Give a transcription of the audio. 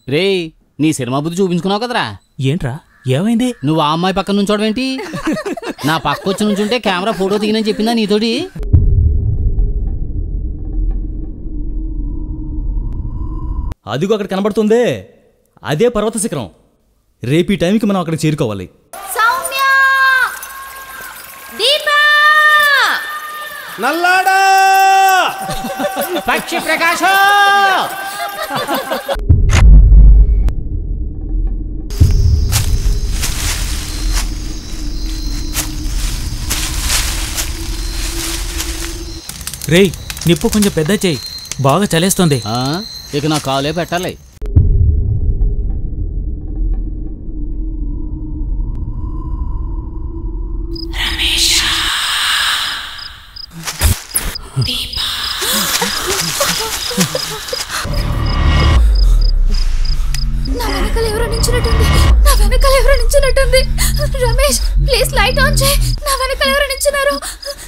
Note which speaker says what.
Speaker 1: రేయ్ నీ సినిమా బుద్ధి చూపించుకున్నావు కదరా
Speaker 2: ఏంట్రా ఏమైంది
Speaker 1: నువ్వు ఆ అమ్మాయి పక్కన నుంచోడమేంటి నా పక్క వచ్చి నుంచుంటే కెమెరా ఫోటో దిగినని చెప్పిందా నీతోటి
Speaker 3: అదిగో అక్కడ కనబడుతుందే అదే పర్వత శిఖరం రేపు ఈ టైంకి మనం అక్కడ చేరుకోవాలి
Speaker 4: సౌమ్య దీపా
Speaker 5: నల్లాడా
Speaker 1: పక్షి ప్రకాశం
Speaker 2: రేయ్ నిప్పు కొంచెం పెద్ద చేయి బాగా చలేస్తుంది
Speaker 1: ఆ, ఇక నా కాలే పెట్టాలి
Speaker 4: నా వెనకాల ఎవరో నించున్నట్టుంది నా వెనకాల ఎవరో నించున్నట్టుంది రమేష్ ప్లీజ్ లైట్ ఆన్ చేయి నా వెనకాల ఎవరో నించున్నారు